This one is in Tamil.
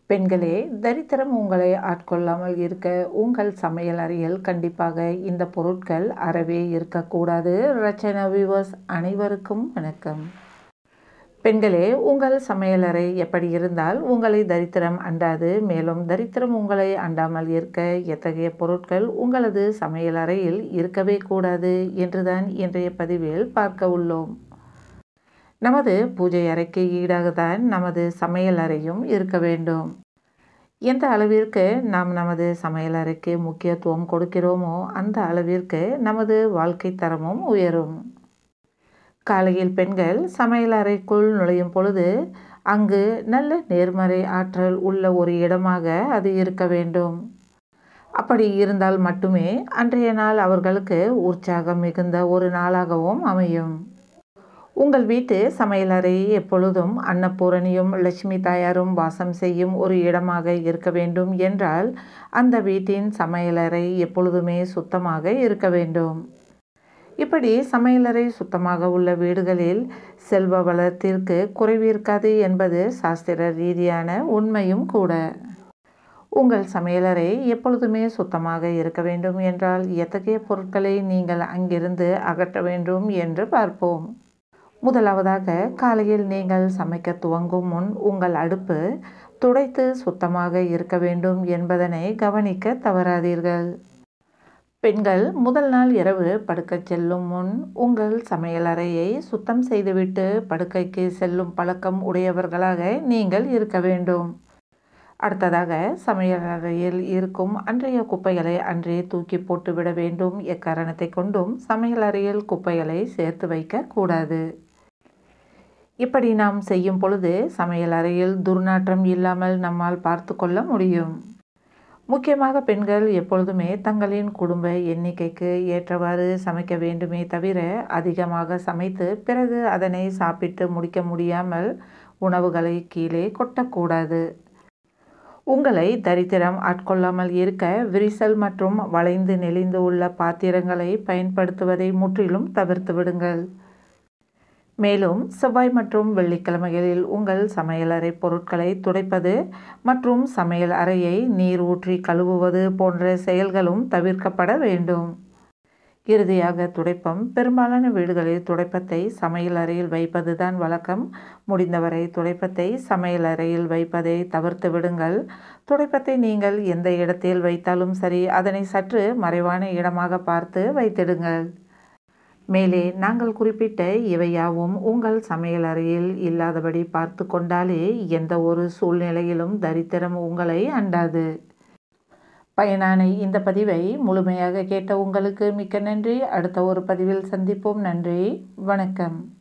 பெண்களே தரித்திரம் உங்களை ஆட்கொள்ளாமல் இருக்க உங்கள் சமையல் அறையில் கண்டிப்பாக இந்த பொருட்கள் அறவே இருக்கக்கூடாது ரச்சனா வியூவர்ஸ் அனைவருக்கும் வணக்கம் பெண்களே உங்கள் சமையலறை எப்படி இருந்தால் உங்களை தரித்திரம் அண்டாது மேலும் தரித்திரம் உங்களை அண்டாமல் இருக்க எத்தகைய பொருட்கள் உங்களது சமையலறையில் இருக்கவே கூடாது என்றுதான் இன்றைய பதிவில் பார்க்க உள்ளோம் நமது பூஜை அறைக்கு ஈடாகத்தான் நமது சமையல் அறையும் இருக்க வேண்டும் எந்த அளவிற்கு நாம் நமது சமையல் அறைக்கு முக்கியத்துவம் கொடுக்கிறோமோ அந்த அளவிற்கு நமது வாழ்க்கை தரமும் உயரும் காலையில் பெண்கள் சமையல் அறைக்குள் நுழையும் பொழுது அங்கு நல்ல நேர்மறை ஆற்றல் உள்ள ஒரு இடமாக அது இருக்க வேண்டும் அப்படி இருந்தால் மட்டுமே அன்றைய நாள் அவர்களுக்கு உற்சாகம் மிகுந்த ஒரு நாளாகவும் அமையும் உங்கள் வீட்டு சமையலறை எப்பொழுதும் அன்னபூரணியும் லட்சுமி தாயாரும் வாசம் செய்யும் ஒரு இடமாக இருக்க வேண்டும் என்றால் அந்த வீட்டின் சமையலறை எப்பொழுதுமே சுத்தமாக இருக்க வேண்டும் இப்படி சமையலறை சுத்தமாக உள்ள வீடுகளில் செல்வ வளத்திற்கு குறைவிருக்காது என்பது சாஸ்திர ரீதியான உண்மையும் கூட உங்கள் சமையலறை எப்பொழுதுமே சுத்தமாக இருக்க வேண்டும் என்றால் எத்தகைய பொருட்களை நீங்கள் அங்கிருந்து அகற்ற வேண்டும் என்று பார்ப்போம் முதலாவதாக காலையில் நீங்கள் சமைக்க துவங்கும் முன் உங்கள் அடுப்பு துடைத்து சுத்தமாக இருக்க வேண்டும் என்பதனை கவனிக்க தவறாதீர்கள் பெண்கள் முதல் நாள் இரவு படுக்கச் செல்லும் முன் உங்கள் சமையலறையை சுத்தம் செய்துவிட்டு படுக்கைக்கு செல்லும் பழக்கம் உடையவர்களாக நீங்கள் இருக்க வேண்டும் அடுத்ததாக சமையலறையில் இருக்கும் அன்றைய குப்பைகளை அன்றே தூக்கி போட்டு விட வேண்டும் எக்காரணத்தை கொண்டும் சமையலறையில் குப்பைகளை சேர்த்து வைக்க கூடாது இப்படி நாம் செய்யும் பொழுது சமையல் அறையில் துர்நாற்றம் இல்லாமல் நம்மால் பார்த்து கொள்ள முடியும் முக்கியமாக பெண்கள் எப்பொழுதுமே தங்களின் குடும்ப எண்ணிக்கைக்கு ஏற்றவாறு சமைக்க வேண்டுமே தவிர அதிகமாக சமைத்து பிறகு அதனை சாப்பிட்டு முடிக்க முடியாமல் உணவுகளை கீழே கொட்டக்கூடாது உங்களை தரித்திரம் ஆட்கொள்ளாமல் இருக்க விரிசல் மற்றும் வளைந்து நெளிந்து உள்ள பாத்திரங்களை பயன்படுத்துவதை முற்றிலும் தவிர்த்து விடுங்கள் மேலும் செவ்வாய் மற்றும் வெள்ளிக்கிழமைகளில் உங்கள் சமையலறை பொருட்களை துடைப்பது மற்றும் சமையல் அறையை நீர் ஊற்றி கழுவுவது போன்ற செயல்களும் தவிர்க்கப்பட வேண்டும் இறுதியாக துடைப்பம் பெரும்பாலான வீடுகளில் துடைப்பத்தை சமையல் அறையில் வைப்பது தான் வழக்கம் முடிந்தவரை துடைப்பத்தை சமையல் அறையில் வைப்பதை தவிர்த்து விடுங்கள் துடைப்பத்தை நீங்கள் எந்த இடத்தில் வைத்தாலும் சரி அதனை சற்று மறைவான இடமாக பார்த்து வைத்திடுங்கள் மேலே நாங்கள் குறிப்பிட்ட இவையாவும் உங்கள் சமையலறையில் இல்லாதபடி பார்த்து கொண்டாலே எந்த ஒரு சூழ்நிலையிலும் தரித்திரம் உங்களை அண்டாது பயனான இந்த பதிவை முழுமையாக கேட்ட உங்களுக்கு மிக்க நன்றி அடுத்த ஒரு பதிவில் சந்திப்போம் நன்றி வணக்கம்